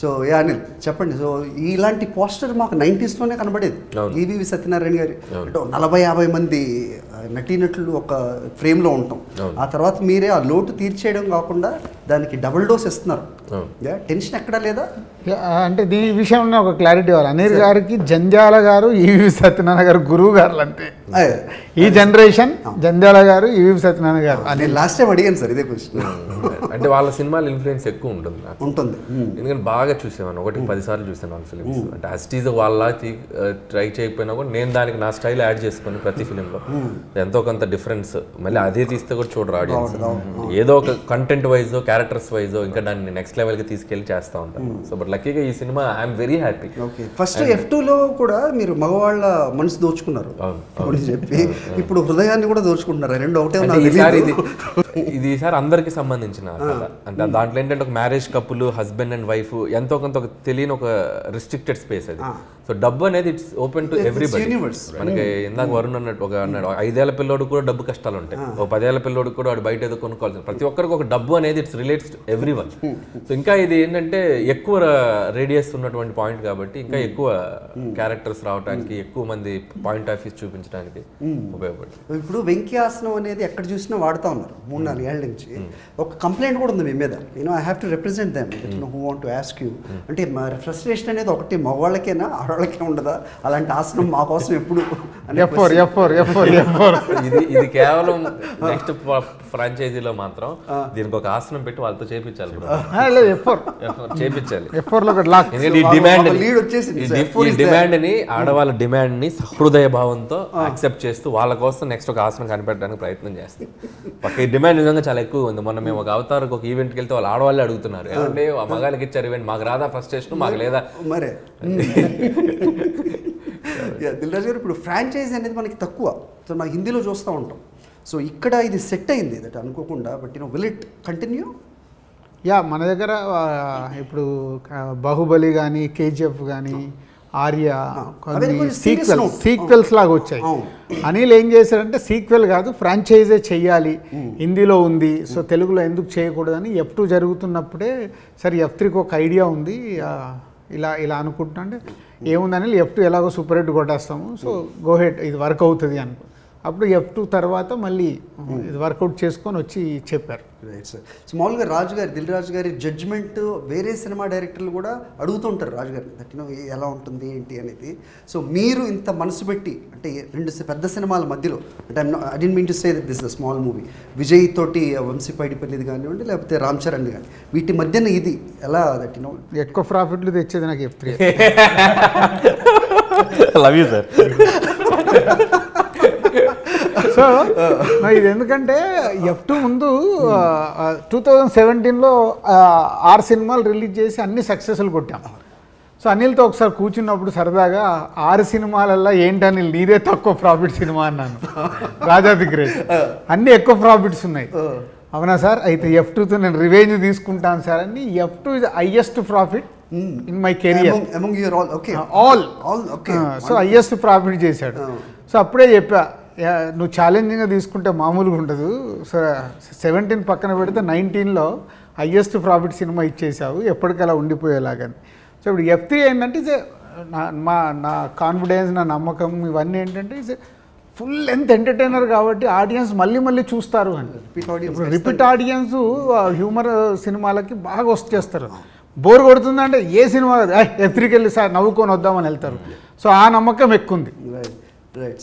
So ఏ అనిల్ చెప్పండి so ఇలాంటి poster మాకు నైంటీస్లోనే కనబడేది అవును. ఈవీవి సత్యనారాయణ గారి అంటే ఓ నలభై యాభై మంది ఆ, నటీనటులు ఒక ఫ్రేమ్లో ఉంటాం అవును. ఆ తర్వాత మీరే ఆ లోటు తీర్చేయడం కాకుండా దానికి డబుల్ డోస్ ఇస్తున్నారు అవును. యా, టెన్షన్ ఎక్కడా లేదా యా, అంటే దీని విషయంలో ఒక క్లారిటీ ఇవ్వాలి అనిల్ గారికి జంధ్యాల గారు ఈవి సత్యనారాయణ గారు గురువు గారు అంతే అదే. ఈ జనరేషన్ జంధ్యాల గారు ఈవి సత్యనారాయణ గారు అని నేను లాస్ట్ టైం అడిగాను సార్ ఇదే క్వశ్చన్ అంటే వాళ్ళ సినిమాల ఇన్ఫ్లుయెన్స్ ఎక్కువ ఉంటుంది నాకు ఉంటుంది మ్మ్. ఎందుకంటే బాగా చూసేవాను ఒకటి పది సార్లు చూసాను వాళ్ళ ఫిలిమ్స్ అంటే అస్టీజ్ వాళ్ళ ట్రై చేయకపోయినా కూడా నేను దానికి నా స్టైల్ యాడ్ చేసుకొని ప్రతి ఫిలింలో ఎంతో కొంత డిఫరెన్స్ మళ్ళీ అదే తీస్తే కూడా చూడరు ఆడియన్స్ ఏదో ఒక కంటెంట్ వైజ్ క్యారెక్టర్స్ వైజ్ ఇంకా దాన్ని నెక్స్ట్ లెవెల్కి తీసుకెళ్ళి చేస్తూ ఉంటాను సో బట్ లక్కీగా ఈ సినిమా I'm very happy okay first F లో కూడా మీరు మగవాళ్ళ మనసు దోచుకున్నారు అవును, అని చెప్పి ఇప్పుడు హృదయాన్ని కూడా దోచుకుంటున్నారు రెండు ఒకటే అంటే నాకు ఈసారి ఇది తెలీదు. ఇది ఈసారి అందరికి సంబంధించిన కథ అంటే దాంట్లో ఏంటంటే ఒక marriage couple husband and wife ఎంతో కొంత ఒక తెలియని ఒక రిస్ట్రిక్టెడ్ స్పేస్ అది సో డబ్బు అనేది it's open to everybody universe. మనకి ఇందాక వరుణ్ అన్నట్టు ఒక అన్నాడు ఐదేళ్ల పిల్లోడు కూడా డబ్బు కష్టాలు ఉంటాయి ఒక పదేళ్ల పిల్లోడు కూడా వాడు బయట ఏదో కొనుక్కోవాల్సింది ప్రతి ఒక్కరికి ఒక డబ్బు అనేది it's relates to every one so ఇంకా ఇది ఏంటంటే ఎక్కువ రేడియస్ ఉన్నటువంటి పాయింట్ కాబట్టి ఇంకా ఎక్కువ క్యారెక్టర్స్ రావడానికి ఎక్కువ మంది పాయింట్ ఆఫ్ వ్యూ చూపించడానికి ఉపయోగపడుతుంది ఇప్పుడు వెంకీ ఆసనం అనేది ఎక్కడ చూసినా వాడుతూ ఉన్నారు మూడు నాలుగు ఏళ్ళ నుంచి ఒక కంప్లైంట్ కూడా ఉంది మీ మీద నేను I have to represent them who want to ask you అంటే ఫ్రస్ట్రేషన్ అనేది ఒకటి మగవాళ్ళకేనా ఆడవాళ్ళకే ఉండదా అలాంటి ఆసనం మా కోసం ఎప్పుడు అనే F four F four F four F four ఇది ఇది కేవలం నెక్స్ట్ ఫ్రాంచైజీలో మాత్రం దీనికి ఒక ఆసనం పెట్టి వాళ్ళతో చేపించాలి bro. లేదు ఎఫ్ ఫోర్ చేపించాలి ఎఫ్ ఫోర్లో ఒక లాక్ ఎందుకంటే ఈ ఒక- డిమాండ్ ఒక lead వచ్చేసింది. So, F4 is there. Demand ని ఆడవాళ్ళ డిమాండ్ ని సహృదయ భావంతో యాక్సెప్ట్ చేస్తూ వాళ్ళ కోసం నెక్స్ట్ ఒక ఆసనం కనిపెట్టడానికి ప్రయత్నం చేస్తాం పక్క ఈ డిమాండ్ నిజంగా చాలా ఎక్కువ ఉంది మొన్న మేము ఒక అవతారకు ఒక ఈవెంట్కి వెళ్తే వాళ్ళు ఆడవాళ్ళే అడుగుతున్నారు ఏమంటే ఆ మగాళ్ళకి ఇచ్చారు ఈవెంట్ మాకు రాదా ఫ్రస్ట్రేషన్ మాకు లేదా మరే దిల్రాజ్ గారు ఇప్పుడు ఫ్రాంచైజీ అనేది మనకి తక్కువ సో నా హిందీలో చూస్తూ ఉంటాం సో ఇక్కడ ఇది సెట్ అయింది దట్ అనుకోకుండా but you know will it continue yeah మన దగ్గర ఆ, ఇప్పుడు ఆ, బాహుబలి కానీ కేజీఎఫ్ కానీ ఆర్య అవన్నీ కొన్ని కొంచెం serious సీక్వెల్ note. సీక్వెల్స్ లాగా వచ్చాయి అవును. అనిల్ ఏం చేశారంటే సీక్వెల్ కాదు ఫ్రాంచైజే చెయ్యాలి హిందీలో ఉంది సో తెలుగులో ఎందుకు చేయకూడదని ఎఫ్ టూ జరుగుతున్నప్పుడే సరే ఎఫ్ త్రీకి ఒక ఐడియా ఉంది ఆ, ఇలా ఇలా అనుకుంటున్నా అంటే ఏముందని ఎఫ్ టూ ఎలాగో సూపర్ హిట్ కొట్టేస్తాము సో గో హెడ్ ఇది వర్క్ అవుతుంది అనుకో అప్పుడు ఎఫ్ టూ తర్వాత మళ్ళీ ఇది వర్కౌట్ చేసుకొని వచ్చి చెప్పారు రైట్ సార్ సో మామూలుగా రాజు గారి దిల్ రాజు గారి జడ్జ్మెంట్ వేరే సినిమా డైరెక్టర్లు కూడా అడుగుతుంటారు రాజు గారిని దట్ యూనో ఎలా ఉంటుంది ఏంటి అనేది సో మీరు ఇంత మనసు పెట్టి అంటే రెండు సి- పెద్ద సినిమాల మధ్యలో అంటే I don't mean to say that this the small movie Vijay తోటి వంశీ పైడిపల్లిది కానివ్వండి లేకపోతే రామ్ చరణ్ కానీ వీటి మధ్యన ఇది ఎలా దట్ యూనో ఎక్కువ ప్రాఫిట్లు తెచ్చేది నాకు F three love you sir so మరి ఇది ఎందుకంటే ఎఫ్ టూ ముందు టూ థౌజండ్ సెవెంటీన్లో ఆరు సినిమాలు రిలీజ్ చేసి అన్ని సక్సెస్లు కొట్టాం సో అనిల్తో ఒకసారి కూర్చున్నప్పుడు సరదాగా ఆరు సినిమాలల్లో ఏంటి అనిల్ నీదే తక్కువ ప్రాఫిట్ సినిమా అన్నాను రాజా ది గ్రేట్ అన్ని ఎక్కువ ప్రాఫిట్స్ ఉన్నాయి అవునా సార్ అయితే ఎఫ్ టూతో నేను రివెంజ్ తీసుకుంటాను సార్ అని F two is highest profit in my career among your all okay all all okay so highest profit చేశాడు సో అప్పుడే చెప్పా యా, నువ్వు ఛాలెంజింగ్గా తీసుకుంటే మామూలుగా ఉండదు సో సెవెంటీన్ పక్కన పెడితే నైన్టీన్లో హయ్యెస్ట్ ప్రాఫిట్ సినిమా ఇచ్చేసావు ఎప్పటికలా ఉండిపోయేలాగని సో ఇప్పుడు ఎఫ్ త్రీ ఏంటంటే ఇట్స్ నా మా నా కాన్ఫిడెన్స్ నా నమ్మకం ఇవన్నీ ఏంటంటే ఇట్స్ ఫుల్ లెంత్ ఎంటర్టైనర్ కాబట్టి ఆడియన్స్ మళ్ళీ మళ్ళీ చూస్తారు అని Repeat audience ఇప్పుడు రిపీట్ ఆడియన్స్ హ్యూమర్ సినిమాలకి బాగా వచ్చేస్తారు బోర్ కొడుతుందంటే ఏ సినిమా ఎఫ్ త్రీకి వెళ్ళి సార్ నవ్వుకొని వద్దామని వెళ్తారు సో ఆ నమ్మకం ఎక్కువ ఉంది రైట్ రైట్